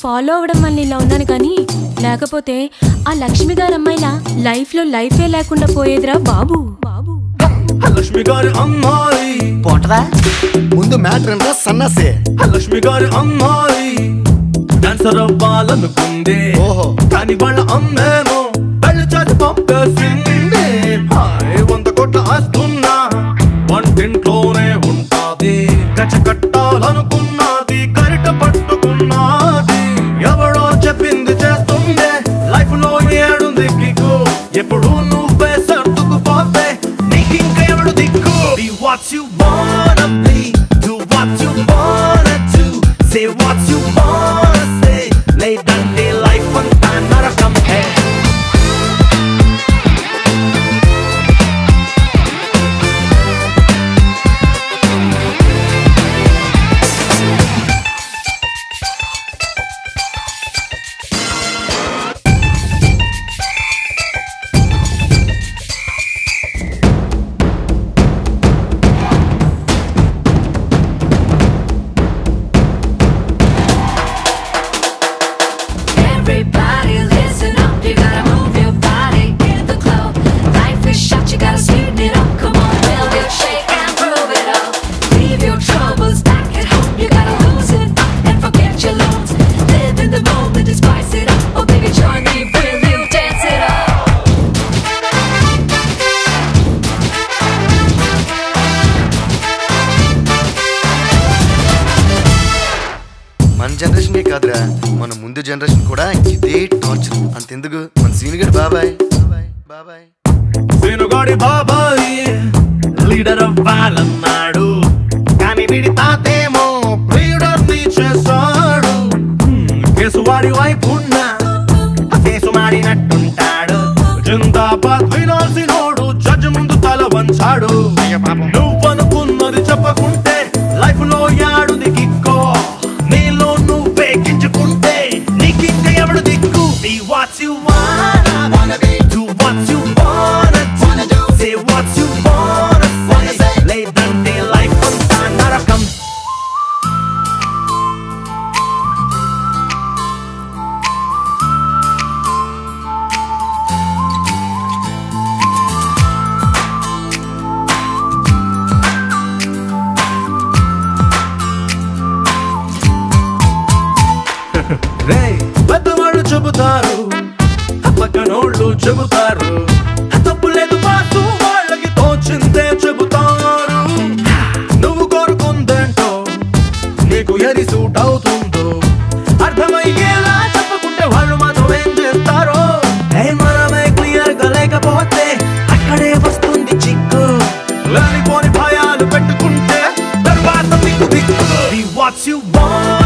Follow అవ్వడం వల్ల ఇలా ఉన్నాను కానీ లేకపోతే ఆ లక్ష్మి గారు అమ్మాయిలా లైఫ్ లో లైఫే లేకుండా పోయేదిరా బాబు బాబు లక్ష్మి గారి అమ్మాయి పోటరా ముందు మ్యాటర్ అంతా సన్నాసే లక్ష్మి గారి అమ్మాయి డాన్సర్ అవ్వాలనుకుంది ఓహో. కానీ వాళ్ళ అమ్మేమో పెళ్లి చేసి పంపేసింది హాయ్ వంద కోట్ల ఆస్తున్నా వంటింట్లోనే ఉంటాది గచ్చ కట్టాలనుకున్నది కరిట పట్టుకున్నది ఎవడో చెప్పింది చేస్తుంది లైఫ్ లో ఏడుంది కిక్కు ఎప్పుడు నువ్వే సర్దుకుపోతే నీకు ఇంకా ఎవడు దిక్కు Be what you wanna be Do what you wanna do Say what you wanna say లేదంటే లైఫ్ అంతా నరకం hey Everybody listen up, you gotta move your body in the club. Life is short, you gotta sweeten it up. Come on, build your shake and prove it up. Leave your troubles back at home, you gotta lose it and forget your loans. Live in the moment and spice it up. Oh baby, join me, will you dance it up? మన generation కాదురా మన ముందు generation కూడా ఇదే torture అంతెందుకు మన senior బాబాయ్ బాబాయ్ బాబాయ్ సీనుగాడి బాబాయ్ లీడర్ అవ్వాలన్నాడు కానీ వీడి తాతేమో లీడర్ ని చేశాడు హ్మ్, కేసు వాడి వైపు ఉన్న కేసు మాడినట్టుంటాడు జిందాబాద్ వినాల్సినోడు జడ్జి ముందు తల వంచాడు నువ్వనుకున్నది చెప్పకుంటే లైఫ్ లో యాడుది కిక్కో నీలో నువ్వే గింజుకుంటే నీకింక ఎవడు దిక్కు Be what you wanna, wanna be. Do what you wanna, wanna do. Say what you wanna say. లేదంటే లైఫ్ అంతా నరకం రే పెద్దవాళ్ళు చెబుతారు పక్కనోళ్ళు చెబుతారు తప్పు లేదు మాకు వాళ్ళకి తోచిందే చెబుతారు నువ్వు కోరుకుందేంటో నీకు ఎది సూట్ అవుతుందో అర్థమయ్యేలా చెప్పకుంటే వాళ్ళు మాత్రం ఏం చేస్తారో ఏ మనమే క్లియర్ గా లేకపోతే అక్కడే వస్తుంది చిక్కు లేనిపోని భయాలు పెట్టుకుంటే తర్వాత మీకు దిక్కు Be what you want